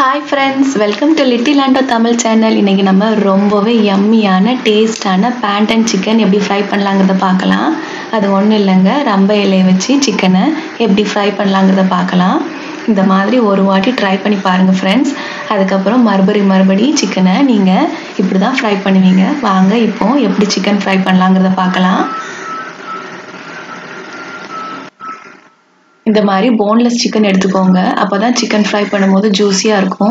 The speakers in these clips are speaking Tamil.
hi friends welcome to little Anto Tamil channel இன்றைக்கி நம்ம ரொம்பவே யம்மியான டேஸ்டான பேண்டன் சிக்கன் எப்படி ஃப்ரை பண்ணலாங்கிறத பார்க்கலாம் அது ஒன்றும் இல்லைங்க ரம்ப இலையை வச்சு சிக்கனை எப்படி ஃப்ரை பண்ணலாங்கிறத பார்க்கலாம் இந்த மாதிரி ஒரு வாட்டி ட்ரை பண்ணி பாருங்கள் ஃப்ரெண்ட்ஸ் அதுக்கப்புறம் மறுபடி மறுபடி சிக்கனை நீங்கள் இப்படி தான் ஃப்ரை பண்ணுவீங்க வாங்க இப்போ எப்படி சிக்கன் ஃப்ரை பண்ணலாங்கிறத பார்க்கலாம் இந்த மாதிரி போன்லெஸ் சிக்கன் எடுத்துக்கோங்க அப்போ தான் சிக்கன் ஃப்ரை பண்ணும்போது ஜூஸியாக இருக்கும்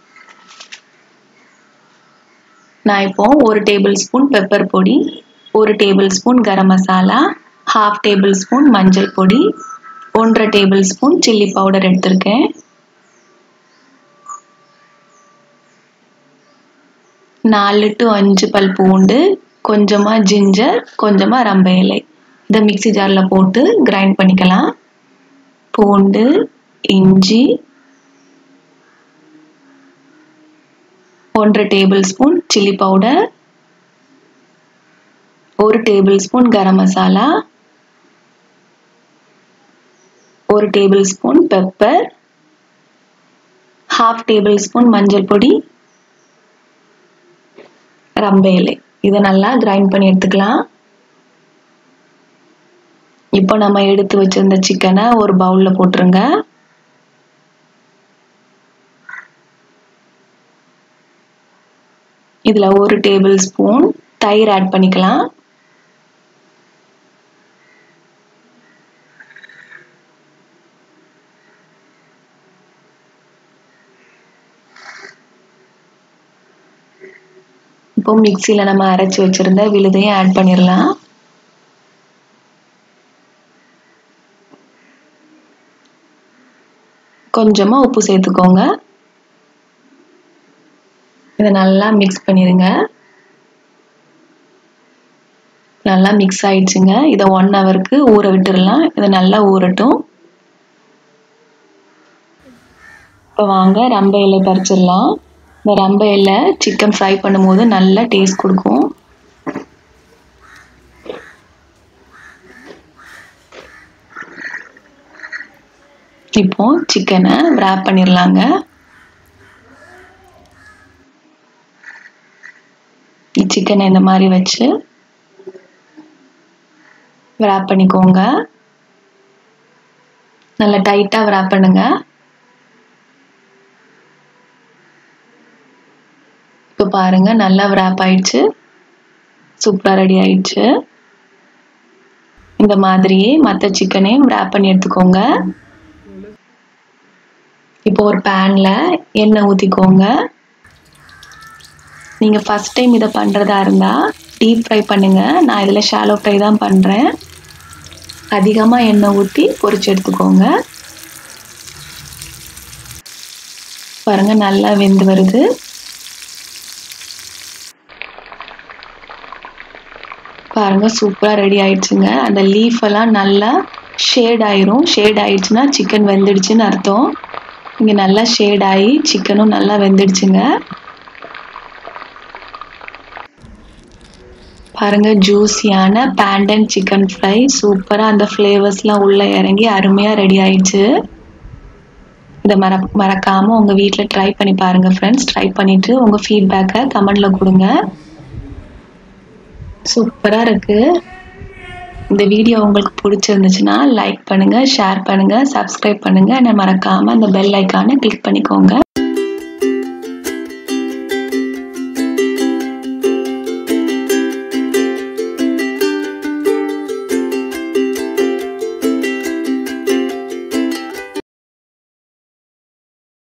நான் இப்போ ஒரு டேபிள் ஸ்பூன் பெப்பர் பொடி ஒரு tablespoon garam masala half tablespoon மஞ்சள் பொடி ஒன்றரை டேபிள் ஸ்பூன் சில்லி பவுடர் எடுத்திருக்கேன் நாலு டு அஞ்சு பல் பூண்டு கொஞ்சமாக ஜிஞ்சர் கொஞ்சமாக ரம்ப இலை இதை மிக்சி ஜாரில் போட்டு கிரைண்ட் பண்ணிக்கலாம் பூண்டு இஞ்சி ஒன்றரை டேபிள் ஸ்பூன் சில்லி பவுடர் ஒரு டேபிள் ஸ்பூன் கரம் மசாலா ஒரு tablespoon pepper half tablespoon மஞ்சள் பொடி ரம்ப இலை இதை நல்லா கிரைண்ட் பண்ணி எடுத்துக்கலாம் இப்போ நம்ம எடுத்து வச்சிருந்த சிக்கனை ஒரு பவுலில் போட்டுருங்க இதில் ஒரு டேபிள் ஸ்பூன் தயிர் ஆட் பண்ணிக்கலாம் இப்போ மிக்சியில் நம்ம அரைச்சி வச்சிருந்த விழுதையும் ஆட் பண்ணிடலாம் கொஞ்சமாக உப்பு சேர்த்துக்கோங்க இதை நல்லா மிக்ஸ் பண்ணிடுங்க நல்லா மிக்ஸ் ஆயிடுச்சுங்க இதை ஒன் ஹவருக்கு ஊற விட்டுடலாம் இதை நல்லா ஊறட்டும் இப்போ வாங்க ரம்ப இலை பறிச்சிடலாம் இந்த ரம்ப இலை சிக்கன் ஃப்ரை பண்ணும்போது நல்லா டேஸ்ட் கொடுக்கும் இப்போ சிக்கனை விராப் பண்ணிடலாங்க சிக்கனை இந்த மாதிரி வச்சு விராப் பண்ணிக்கோங்க நல்லா டைட்டாக விராப் பண்ணுங்க இப்போ பாருங்க நல்லா விராப் ஆயிடுச்சு சூப்பராக ரெடி ஆயிடுச்சு இந்த மாதிரியே மற்ற சிக்கனையும் விராப் பண்ணி எடுத்துக்கோங்க இப்போ ஒரு பேனில் எண்ணெய் ஊற்றிக்கோங்க நீங்கள் ஃபஸ்ட் டைம் இதை பண்ணுறதா இருந்தால் டீப் ஃப்ரை பண்ணுங்கள் நான் இதில் ஷாலோ ஃப்ரை தான் பண்ணுறேன் அதிகமாக எண்ணெய் ஊற்றி பொரிச்சு எடுத்துக்கோங்க பாருங்கள் நல்லா வெந்து வருது பாருங்கள் சூப்பராக ரெடி ஆயிடுச்சுங்க அந்த லீஃப் எல்லாம் நல்லா ஷேட் ஆயிரும் ஷேட் ஆயிடுச்சுன்னா சிக்கன் வெந்துடுச்சுன்னு அர்த்தம் இங்கே நல்லா ஷேட் ஆகி சிக்கனும் நல்லா வெந்துடுச்சுங்க பாருங்க ஜூஸியான பேண்டன் சிக்கன் ஃப்ரை சூப்பராக அந்த ஃப்ளேவர்ஸ்லாம் உள்ளே இறங்கி அருமையாக ரெடி ஆயிடுச்சு இதை மற மறக்காமல் உங்கள் வீட்டில் ட்ரை பண்ணி பாருங்கள் ஃப்ரெண்ட்ஸ் ட்ரை பண்ணிவிட்டு உங்கள் ஃபீட்பேக்கை கமெண்டில் கொடுங்க சூப்பராக இருக்குது இந்த வீடியோ உங்களுக்கு பிடிச்சிருந்துச்சுன்னா லைக் பண்ணுங்கள் ஷேர் பண்ணுங்கள் சப்ஸ்கிரைப் பண்ணுங்கள் என்ன மறக்காமல் அந்த பெல் ஐக்கானை கிளிக் பண்ணிக்கோங்க